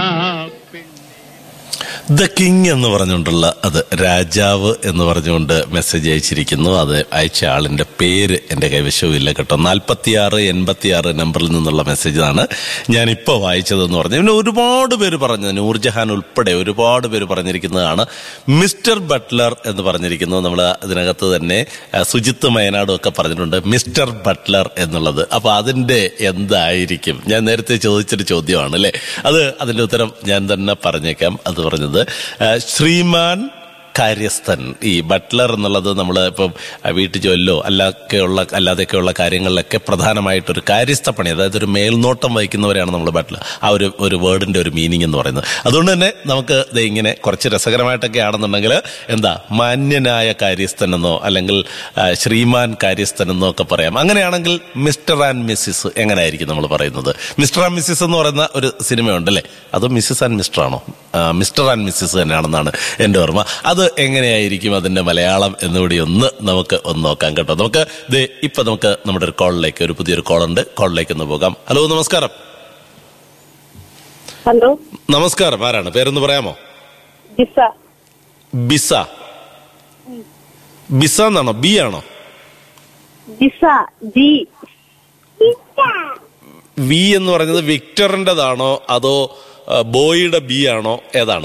The king എന്ന് പറഞ്ഞുകൊണ്ടുള്ള അത് രാജാവ് എന്ന് പറഞ്ഞുകൊണ്ട് മെസ്സേജ് അയച്ചിരിക്കുന്നു അത് അയച്ച ആളിന്റെ പേര് എന്റെ കൈവശവും ഇല്ല കേട്ടോ നാൽപ്പത്തിയാറ് എൺപത്തിയാറ് നമ്പറിൽ നിന്നുള്ള മെസ്സേജാണ് ഞാൻ ഇപ്പോൾ വായിച്ചതെന്ന് പറഞ്ഞു പിന്നെ ഒരുപാട് പേര് പറഞ്ഞു നൂർജഹാൻ ഉൾപ്പെടെ ഒരുപാട് പേര് പറഞ്ഞിരിക്കുന്നതാണ് മിസ്റ്റർ ബട്ട്ലർ എന്ന് പറഞ്ഞിരിക്കുന്നത് നമ്മൾ അതിനകത്ത് തന്നെ ആ, സുജിത്ത് മയനാടും ഒക്കെ പറഞ്ഞിട്ടുണ്ട് മിസ്റ്റർ ബട്ട്ലർ എന്നുള്ളത് അപ്പൊ അതിന്റെ എന്തായിരിക്കും ഞാൻ നേരത്തെ ചോദിച്ചൊരു ചോദ്യമാണ് അല്ലെ അത് അതിന്റെ ഉത്തരം ഞാൻ തന്നെ പറഞ്ഞേക്കാം അത് പറഞ്ഞത് ആ, ശ്രീമാൻ കാര്യസ്ഥൻ ഈ ബട്ട്ലർ എന്നുള്ളത് നമ്മൾ ഇപ്പം വീട്ടു ജോലിലോ അല്ലാതെയൊക്കെയുള്ള അല്ലാതെയൊക്കെയുള്ള കാര്യങ്ങളിലൊക്കെ പ്രധാനമായിട്ടൊരു കാര്യസ്ഥ പണി അതായത് ഒരു മേൽനോട്ടം വഹിക്കുന്നവരെയാണ് നമ്മൾ ബട്ട്ലർ ആ ഒരു ഒരു വേർഡിന്റെ ഒരു മീനിങ് എന്ന് പറയുന്നത് അതുകൊണ്ട് തന്നെ നമുക്ക് ദേ ഇങ്ങനെ കുറച്ച് രസകരമായിട്ടൊക്കെ ആണെന്നുണ്ടെങ്കിൽ എന്താ മാന്യനായ കാര്യസ്ഥൻ എന്നോ അല്ലെങ്കിൽ ആ, ശ്രീമാൻ കാര്യസ്ഥൻ എന്നോ ഒക്കെ പറയാം അങ്ങനെയാണെങ്കിൽ മിസ്റ്റർ ആൻഡ് മിസ്സിസ് എങ്ങനെയായിരിക്കും നമ്മൾ പറയുന്നത് മിസ്റ്റർ ആൻഡ് മിസ്സിസ് എന്ന് പറയുന്ന ഒരു സിനിമയുണ്ട് അല്ലേ അത് മിസ്സിസ് ആൻഡ് മിസ്റ്റർ ആണോ ആ, മിസ്റ്റർ ആൻഡ് മിസ്സിസ് തന്നെയാണെന്നാണ് എന്റെ ഓർമ്മ അത് എങ്ങനെയായിരിക്കും അതിന്റെ മലയാളം എന്നുകൂടി ഒന്ന് നമുക്ക് ഒന്ന് നോക്കാം കേട്ടോ നമുക്ക് ദേ ഇപ്പൊ നമുക്ക് നമ്മുടെ ഒരു കോളിലേക്ക് ഒരു പുതിയൊരു കോളുണ്ട് കോളിലേക്ക് ഒന്ന് പോകാം ഹലോ നമസ്കാരം ഹലോ നമസ്കാരം ആരാണ് പേരൊന്ന് പറയാമോ ജിസ ബിസ ബിസ എന്നാണോ ബി ആണോ ജിസ ജി വി എന്ന് പറഞ്ഞത് വിക്ടറിന്റേതാണോ അതോ ആ, ബോയിയുടെ ബി ആണോ ഏതാണ്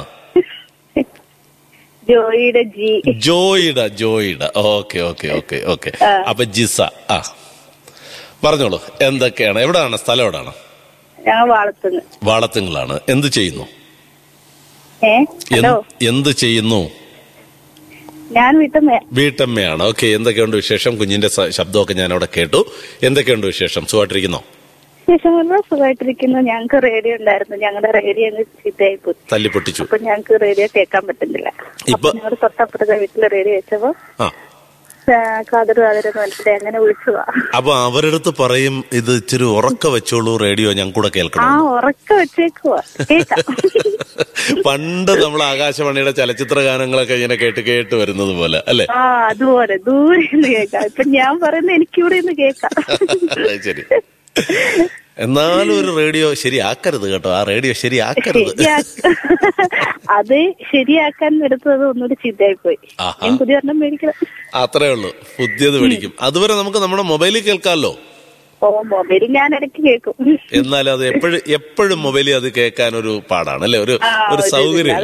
ജോയിയുടെ ജി ജോയിഡ ജോയിഡ ഓക്കെ ഓക്കെ ഓക്കെ ഓക്കെ ആ. അപ്പൊ ജിസ ആ പറഞ്ഞോളൂ എന്തൊക്കെയാണ് എവിടാണ് സ്ഥലം എവിടാണ് ഞാൻ വാളത്തുനിന്ന് വാളത്തുങ്ങളാണ് എന്ത് ചെയ്യുന്നു ഏ എന്ത്- ഹലോ എന്ത് ചെയ്യുന്നു ഞാൻ വീട്ടമ്മ വീട്ടമ്മയാണ് ഓക്കെ എന്തൊക്കെയുണ്ട് വിശേഷം കുഞ്ഞിന്റെ സ- ശബ്ദമൊക്കെ ഞാൻ അവിടെ കേട്ടു എന്തൊക്കെയുണ്ട് വിശേഷം സുഖമായിട്ടിരിക്കുന്നോ ശേഷം വളരെ സുഖമായിട്ടിരിക്കുന്നു ഞങ്ങൾക്ക് റേഡിയോ ഉണ്ടായിരുന്നു ഞങ്ങളുടെ റേഡിയോ അങ്ങ് ചീത്തയായി പോയി തല്ലി പൊട്ടിച്ചു അപ്പൊ ഞങ്ങൾക്ക് റേഡിയോ കേൾക്കാൻ പറ്റുന്നില്ല ഇപ്പൊ- അപ്പൊ ഞങ്ങളുടെ തൊട്ടപ്പുറത്തെ വീട്ടില് റേഡിയോ വെച്ചപ്പോ ആ ആ, കാതറ് കാതരെന്ന് മനസ്സിലായി അങ്ങനെ വിളിച്ചതാ അപ്പൊ അവരുടെ അടുത്ത് പറയും ഇത് ഇച്ചിരി ഉറക്ക വെച്ചോളൂ റേഡിയോ ഞാൻ കൂടെ ആ കേൾക്കണം ഉറക്ക വെച്ചേക്കുവാ കേക്കാം പണ്ട് നമ്മൾ ആകാശവാണിയുടെ ചലച്ചിത്ര ഗാനങ്ങളൊക്കെ ഇങ്ങനെ കേട്ട് കേട്ട് വരുന്നത് പോലെ അല്ലെ ആ അതുപോലെ ദൂരെ നിന്ന് കേക്കാം ഇപ്പൊ ഞാൻ പറയുന്നത് എനിക്കിവിടെ നിന്ന് കേക്കാം ശരി എന്നാലും ഒരു റേഡിയോ ശരിയാക്കരുത് കേട്ടോ ആ റേഡിയോ ശരിയാക്കരുത് ശരിയാക്ക- അത് ശരിയാക്കാൻ എടുത്തത് ഒന്നുകൂടി ചീത്തയായി പോയി ആഹാ. ഞാൻ പുതിയ ഒരെണ്ണം മേടിക്കണം അത്രേ ഉള്ളൂ പുതിയത് മേടിക്കും അതുവരെ നമുക്ക് നമ്മുടെ മൊബൈലിൽ കേൾക്കാമല്ലോ ഓ മൊബൈലിൽ ഞാൻ ഇടയ്ക്ക് കേൾക്കും എന്നാലും അത് എപ്പോഴും എപ്പോഴും മൊബൈലിൽ അത് കേൾക്കാൻ ഒരു പാടാണ് അല്ലെ ഒരു ആ, ഒരു ഒരു സൗകര്യം